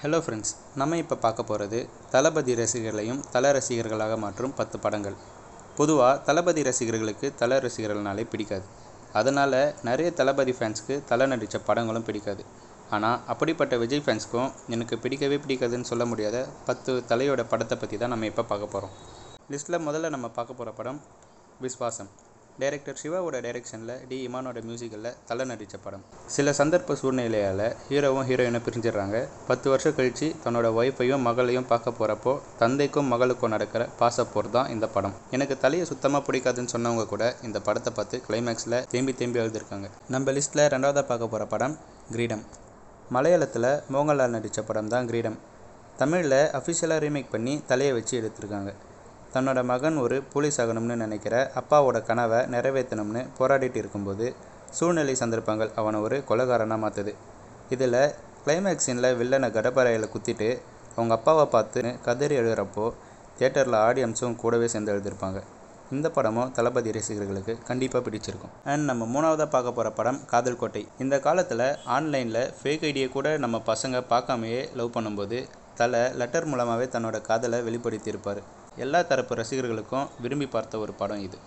hello friends நம்ம இப்போ பார்க்க போகிறது தளபதி ரசிகர்களையும் தல ரசிகர்களாக மாற்றும் பத்து படங்கள் பொதுவாக தளபதி ரசிகர்களுக்கு தல ரசிகர்கள்னாலே பிடிக்காது அதனால் நிறைய தளபதி ஃபேன்ஸ்க்கு தலை நடித்த படங்களும் பிடிக்காது ஆனால் அப்படிப்பட்ட விஜய் ஃபேன்ஸ்க்கும் எனக்கு பிடிக்கவே பிடிக்காதுன்னு சொல்ல முடியாத பத்து தலையோட படத்தை பற்றி தான் நம்ம இப்போ பார்க்க போகிறோம் லிஸ்ட்டில் முதல்ல நம்ம பார்க்க போகிற படம் விஸ்வாசம் டைரக்டர் சிவாவோட டைரக்ஷனில் டி இமானோட மியூசிக்கில் தலை நடித்த படம் சில சந்தர்ப்ப சூழ்நிலையால் ஹீரோவும் ஹீரோயினும் பிரிஞ்சிடுறாங்க பத்து வருஷம் கழித்து தன்னோட ஒய்ஃபையும் மகளையும் பார்க்க போகிறப்போ தந்தைக்கும் மகளுக்கும் நடக்கிற பாசப்போர் தான் இந்த படம் எனக்கு தலையை சுத்தமாக பிடிக்காதுன்னு சொன்னவங்க கூட இந்த படத்தை பார்த்து கிளைமேக்ஸில் தேம்பி தேம்பி எழுதியிருக்காங்க நம்ம லிஸ்ட்டில் ரெண்டாவதாக பார்க்க போகிற படம் கிரீடம் மலையாளத்தில் மோகன்லால் நடித்த படம் தான் கிரீடம் தமிழில் அஃபிஷியலாக ரீமேக் பண்ணி தலையை வச்சு எடுத்திருக்காங்க தன்னோட மகன் ஒரு போலீஸ் ஆகணும்னு நினைக்கிற அப்பாவோட கனவை நிறைவேற்றணும்னு போராடிட்டு இருக்கும்போது சூழ்நிலை சந்தர்ப்பங்கள் அவனை ஒரு கொலைகாரனாக மாற்றுது இதில் கிளைமேக்ஸ் சீனில் வில்லனை கடப்பறையில் குத்திட்டு அவங்க அப்பாவை பார்த்து கதறி எழுகிறப்போ தியேட்டரில் ஆடியன்ஸும் கூடவே சேர்ந்து எழுதியிருப்பாங்க இந்த படமும் தளபதி ரசிகர்களுக்கு கண்டிப்பாக பிடிச்சிருக்கும் அண்ட் நம்ம மூணாவதாக பார்க்க போகிற படம் காதல் கோட்டை இந்த காலத்தில் ஆன்லைனில் ஃபேக் ஐடியை கூட நம்ம பசங்க பார்க்காமையே லவ் பண்ணும்போது தலை லெட்டர் மூலமாகவே தன்னோட காதலை வெளிப்படுத்தியிருப்பார் எல்லா தரப்பு ரசிகர்களுக்கும் விரும்பி பார்த்த ஒரு படம் இது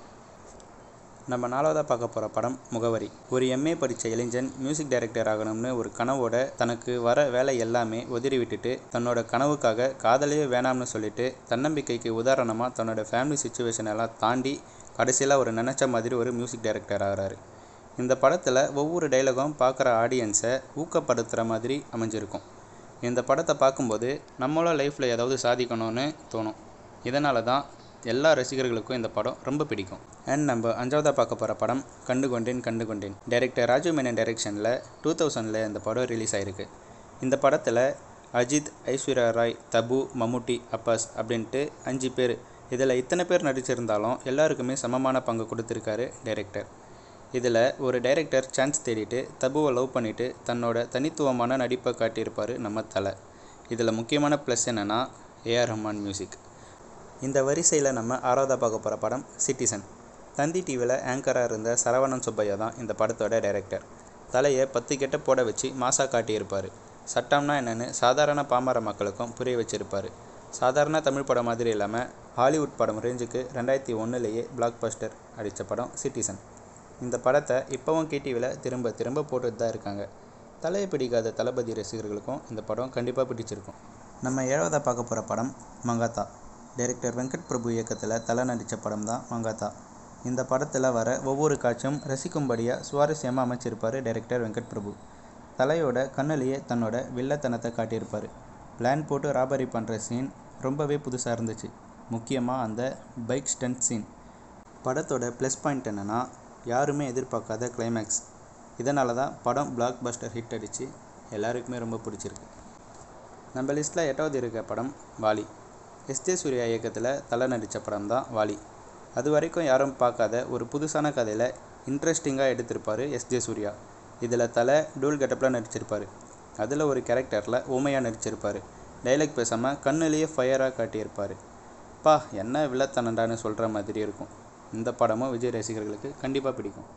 நம்ம நாலாவதாக பார்க்க போகிற படம் முகவரி ஒரு எம்ஏ படித்த இளைஞன் மியூசிக் டைரக்டர் ஆகணும்னு ஒரு கனவோட தனக்கு வர வேலை எல்லாமே உதறி விட்டுட்டு தன்னோட கனவுக்காக காதலையே வேணாம்னு சொல்லிட்டு தன்னம்பிக்கைக்கு உதாரணமாக தன்னோட ஃபேமிலி சுச்சுவேஷன் எல்லாம் தாண்டி கடைசியில் ஒரு நினச்ச மாதிரி ஒரு மியூசிக் டைரக்டர் ஆகிறாரு இந்த படத்தில் ஒவ்வொரு டைலாகும் பார்க்குற ஆடியன்ஸை ஊக்கப்படுத்துகிற மாதிரி அமைஞ்சிருக்கும் இந்த படத்தை பார்க்கும்போது நம்மளோட லைஃப்பில் ஏதாவது சாதிக்கணும்னு தோணும் இதனால தான் எல்லா ரசிகர்களுக்கும் இந்த படம் ரொம்ப பிடிக்கும் அண்ட் நம்ம அஞ்சாவதாக பார்க்க போகிற படம் கண்டு கொண்டேன் கண்டு கொண்டேன் டைரக்டர் ராஜு மேனன் டைரக்ஷனில் டூ தௌசண்டில் இந்த படம் ரிலீஸ் ஆகிருக்கு இந்த படத்தில் அஜித் ஐஸ்வர்யா ராய் தபு மம்முட்டி அப்பாஸ் அப்படின்ட்டு அஞ்சு பேர் இதில் இத்தனை பேர் நடிச்சிருந்தாலும் எல்லாருக்குமே சமமான பங்கு கொடுத்துருக்காரு டைரக்டர் இதில் ஒரு டைரக்டர் சான்ஸ் தேடிட்டு தபுவை லவ் பண்ணிவிட்டு தன்னோட தனித்துவமான நடிப்பை காட்டியிருப்பார் நம்ம தலை இதில் முக்கியமான ப்ளஸ் என்னென்னா ஏஆர் ரஹ்மான் மியூசிக் இந்த வரிசையில் நம்ம ஆறாவதாக பார்க்க போகிற படம் சிட்டிசன் தந்தி டிவியில் ஆங்கராக இருந்த சரவணன் சுப்பையா தான் இந்த படத்தோட டைரக்டர் தலையை பத்து கெட்ட போட வச்சு மாசா காட்டியிருப்பார் சட்டம்னா என்னென்னு சாதாரண பாமர மக்களுக்கும் புரிய வச்சிருப்பார் சாதாரண தமிழ் படம் மாதிரி இல்லாமல் ஹாலிவுட் படம் ரேஞ்சுக்கு ரெண்டாயிரத்தி ஒன்றுலேயே பிளாக் பஸ்டர் அடித்த படம் சிட்டிசன் இந்த படத்தை இப்போவும் கேடிவியில் திரும்ப திரும்ப போட்டுட்டு தான் இருக்காங்க தலையை பிடிக்காத தளபதி ரசிகர்களுக்கும் இந்த படம் கண்டிப்பாக பிடிச்சிருக்கும் நம்ம ஏழாவதாக பார்க்க போகிற படம் மங்காத்தா டைரக்டர் வெங்கட் பிரபு இயக்கத்தில் தலை நடித்த படம் தான் மங்காத்தா இந்த படத்தில் வர ஒவ்வொரு காட்சியும் ரசிக்கும்படியாக சுவாரஸ்யமாக அமைச்சிருப்பார் டைரக்டர் வெங்கட் பிரபு தலையோட கண்ணிலேயே தன்னோட வில்லத்தனத்தை காட்டியிருப்பார் பிளான் போட்டு ராபரி பண்ணுற சீன் ரொம்பவே புதுசாக இருந்துச்சு முக்கியமாக அந்த பைக் ஸ்டண்ட் சீன் படத்தோட ப்ளஸ் பாயிண்ட் என்னென்னா யாருமே எதிர்பார்க்காத கிளைமேக்ஸ் இதனால தான் படம் பிளாக் பஸ்டர் ஹிட் அடித்து எல்லாருக்குமே ரொம்ப பிடிச்சிருக்கு நம்ம லிஸ்ட்டில் எட்டாவது இருக்க படம் வாலி எஸ்ஜே சூர்யா இயக்கத்தில் தலை நடித்த படம் தான் வாலி அது வரைக்கும் யாரும் பார்க்காத ஒரு புதுசான கதையில் இன்ட்ரெஸ்டிங்காக எடுத்திருப்பார் எஸ்ஜே சூர்யா இதில் தலை டூல் கெட்டப்பில் நடிச்சிருப்பார் அதில் ஒரு கேரக்டரில் ஊமையாக நடிச்சிருப்பார் டைலாக் பேசாமல் கண்ணிலேயே ஃபயராக காட்டியிருப்பார் பா என்ன வில்லத்தனண்டான்னு சொல்கிற மாதிரி இருக்கும் இந்த படமும் விஜய் ரசிகர்களுக்கு கண்டிப்பாக பிடிக்கும்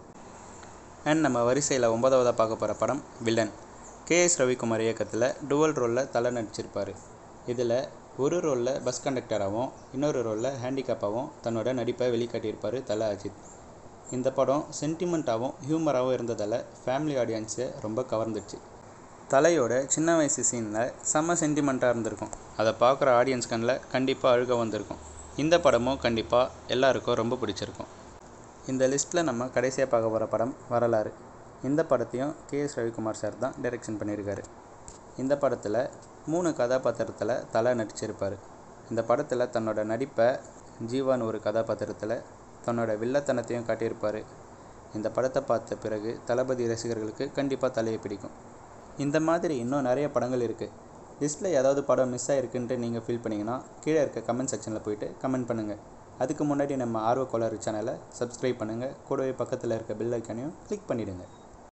அண்ட் நம்ம வரிசையில் ஒன்பதாவதாக பார்க்க போகிற படம் வில்லன் கேஎஸ் ரவிக்குமார் இயக்கத்தில் டுவல் ரோலில் தலை நடிச்சிருப்பார் இதில் ஒரு ரோலில் பஸ் கண்டக்டராகவும் இன்னொரு ரோலில் ஹேண்டிகேப்பாகவும் தன்னோட நடிப்பை வெளிக்காட்டியிருப்பார் தலை அஜித் இந்த படம் சென்டிமெண்ட்டாகவும் ஹியூமராகவும் இருந்ததால் ஃபேமிலி ஆடியன்ஸை ரொம்ப கவர்ந்துச்சு தலையோட சின்ன வயசு சீனில் செம்ம சென்டிமெண்ட்டாக இருந்திருக்கும் அதை பார்க்குற ஆடியன்ஸ் கண்ணில் கண்டிப்பாக அழுக வந்திருக்கும் இந்த படமும் கண்டிப்பாக எல்லாருக்கும் ரொம்ப பிடிச்சிருக்கும் இந்த லிஸ்ட்டில் நம்ம கடைசியாக பார்க்க போகிற படம் வரலாறு இந்த படத்தையும் கே எஸ் ரவிக்குமார் சார் தான் டைரெக்ஷன் பண்ணியிருக்காரு இந்த படத்தில் மூணு கதாபாத்திரத்தில் தலை நடிச்சிருப்பார் இந்த படத்தில் தன்னோட நடிப்பை ஜீவான் ஒரு கதாபாத்திரத்தில் தன்னோட வில்லத்தனத்தையும் காட்டியிருப்பார் இந்த படத்தை பார்த்த பிறகு தளபதி ரசிகர்களுக்கு கண்டிப்பாக தலையை பிடிக்கும் இந்த மாதிரி இன்னும் நிறைய படங்கள் இருக்குது லிஸ்ட்டில் ஏதாவது படம் மிஸ் ஆகிருக்குன்ட்டு நீங்கள் ஃபீல் பண்ணிங்கன்னா கீழே இருக்க கமெண்ட் செக்ஷனில் போயிட்டு கமெண்ட் பண்ணுங்கள் அதுக்கு முன்னாடி நம்ம ஆர்வ கோளாறு சேனலை சப்ஸ்கிரைப் பண்ணுங்கள் கூடவே பக்கத்தில் இருக்க பெல் ஐக்கானையும் கிளிக் பண்ணிவிடுங்க